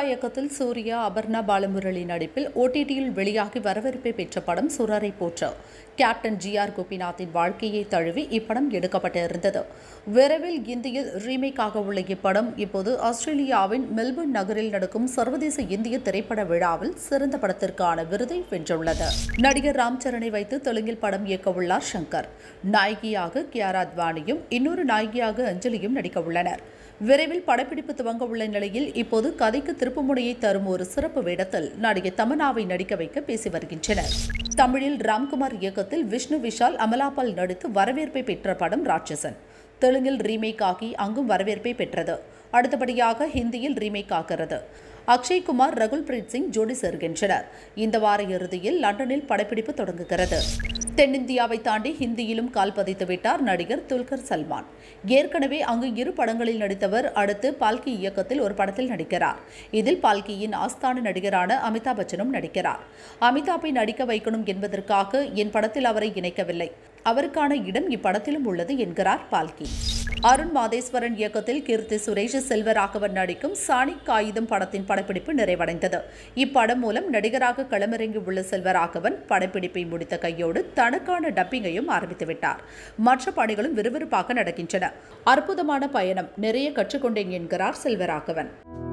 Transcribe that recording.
இயக்கத்தில் சூர்யா அபர்ணா பாலமுரளி நடிப்பில் ஓடிடியில் வெளியாகி வரவேற்பை பெற்ற படம் சுரரை போற்று கேப்டன் ஜி ஆர் கோபிநாத்தின் வாழ்க்கையை தழுவி இப்படம் எடுக்கப்பட்டிருந்தது விரைவில் இந்தியில் ரீமேக் ஆக உள்ள இப்படம் இப்போது ஆஸ்திரேலியாவின் மெல்பர்ன் நகரில் நடக்கும் சர்வதேச இந்திய திரைப்பட விழாவில் சிறந்த படத்திற்கான விருதை வென்றுள்ளது நடிகர் ராம் சரனை வைத்து தெலுங்கில் படம் இயக்க உள்ளார் சங்கர் நாயகியாக கியாரா அத்வானியும் இன்னொரு நாயகியாக அஞ்சலியும் நடிக்க உள்ளனர் விரைவில் படப்பிடிப்பு துவங்க உள்ள நிலையில் இப்போது கதைக்கு திருப்புமுனையை தரும் ஒரு சிறப்பு வேடத்தில் நடிகை தமன்னாவை நடிக்க வைக்க பேசி வருகின்றனர் தமிழில் ராம்குமார் இயக்கத்தில் விஷ்ணு விஷால் அமலாபால் நடித்து வரவேற்பை பெற்ற படம் ராட்சசன் தெலுங்கில் ரீமேக் ஆகி அங்கும் வரவேற்பை பெற்றது அடுத்தபடியாக ஹிந்தியில் ரீமேக் ஆகிறது அக்ஷய்குமார் ரகுல் பிரீத் சிங் ஜோடி சேர்கின்றனர் இந்த வார இறுதியில் லண்டனில் படப்பிடிப்பு தொடங்குகிறது தென்னிந்தியாவை தாண்டி ஹிந்தியிலும் கால் பதித்து விட்டார் நடிகர் துல்கர் சல்மான் ஏற்கனவே அங்கு இரு படங்களில் நடித்தவர் அடுத்து பால்கி இயக்கத்தில் ஒரு படத்தில் நடிக்கிறார் இதில் பால்கியின் ஆஸ்தான நடிகரான அமிதாப் பச்சனும் நடிக்கிறார் அமிதாப்பை நடிக்க வைக்கணும் என்பதற்காக என் படத்தில் அவரை இணைக்கவில்லை அவருக்கான இடம் இப்படத்திலும் உள்ளது என்கிறார் பால்கி அருண் மாதேஸ்வரன் இயக்கத்தில் கீர்த்தி சுரேஷ் செல்வராகவன் நடிக்கும் சாணிக் காகிதம் படத்தின் படப்பிடிப்பு நிறைவடைந்தது இப்படம் மூலம் நடிகராக களமிறங்கி உள்ள செல்வராகவன் படப்பிடிப்பை முடித்த கையோடு தனக்கான டப்பிங்கையும் ஆரம்பித்துவிட்டார் மற்ற பணிகளும் விறுவிறுப்பாக நடக்கின்றன அற்புதமான பயணம் நிறைய கற்றுக்கொண்டேன் என்கிறார் செல்வராகவன்